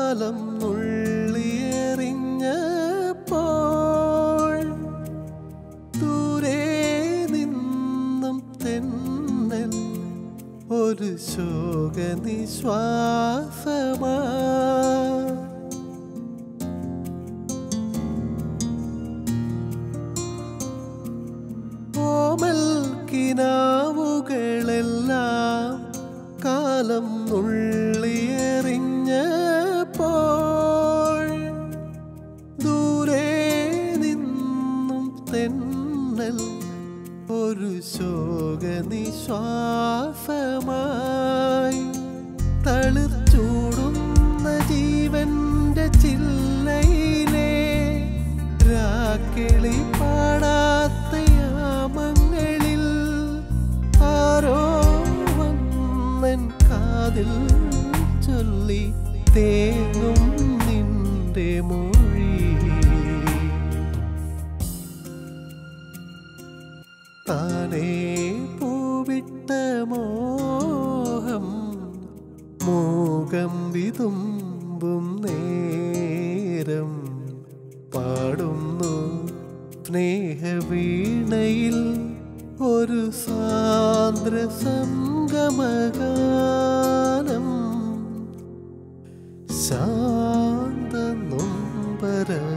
കാലം നുള്ളിയെറിഞ്ഞപ്പോൾ ദൂരെ നിന്നും തെന്നൽ ഒരു ശോക നിശ്വാസമാ ഓമൽ കിനാവുകളെല്ലാം കാലം നുള്ളിയെറിഞ്ഞപ്പോൾ ദൂരെ നിന്നും തെന്നൽ ഒരു ശോക നിശ്വാസമായി തളിർച്ചൂടുന്ന ജീവന്റെ ചില്ലയിലെ രാക്കിളി പാടാത്ത യാമങ്ങളിൽ ആരോ വന്നൻ കാതിൽ ചൊല്ലി തേങ്ങും നിന്റെ മൊഴി താനേ പൂവിട്ട മോഹം മൂകം വിതുമ്പും നേരം പാടുന്നു സ്നേഹവീണയിൽ ഒരു സാന്ദ്ര സംഗമഗാനം ശാന്ത നൊമ്പര